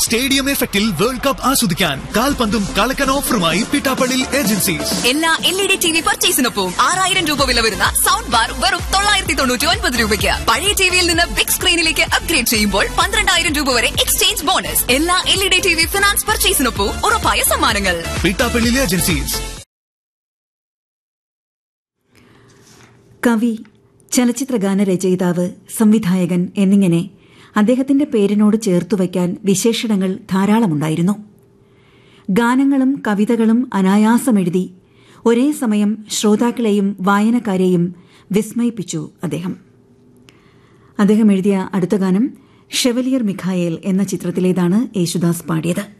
stadium എഫക്റ്റിൽ world cup ആസ്വദിക്കാൻ കാൽപന്തും കളക്കൻ ഓഫറുമായി പിട്ടാപ്പള്ളി ഏജൻസീസ് എല്ലാ L E D T V പർച്ചേസിനൊപ്പം ആറായിരം രൂപ വില വരുന്ന സൗണ്ട് ബാർ വെറും തൊള്ളായിരത്തി തൊണ്ണൂറ്റി ഒൻപത് രൂപയ്ക്ക് പഴയ ടിവിയിൽ നിന്ന് ബിഗ് സ്ക്രീനിലേക്ക് അപ്ഗ്രേഡ് ചെയ്യുമ്പോൾ പന്ത്രണ്ടായിരം രൂപ വരെ എക്സ്ചേഞ്ച് ബോണസ് എല്ലാ L E D T V finance പർച്ചേസിനൊപ്പം ഉറപ്പായ സമ്മാനങ്ങൾ പിട്ടാപ്പള്ളി ഏജൻസീസ് കവി ചലച്ചിത്ര ഗാനരചയിതാവ് സംവിധായകൻ എന്നിങ്ങനെ അദ്ദേഹത്തിന്റെ പേരിനോട് ചേർത്തുവയ്ക്കാൻ വിശേഷണങ്ങൾ ധാരാളമുണ്ടായിരുന്നു ഗാനങ്ങളും കവിതകളും അനായാസമെഴുതി ഒരേ സമയം ശ്രോതാക്കളെയും വായനക്കാരെയും വിസ്മയിപ്പിച്ചു അദ്ദേഹം അദ്ദേഹം എഴുതിയ അടുത്ത ഗാനം ഷെവലിയർ മിഖായേൽ എന്ന ചിത്രത്തിലേതാണ് യേശുദാസ് പാടിയത്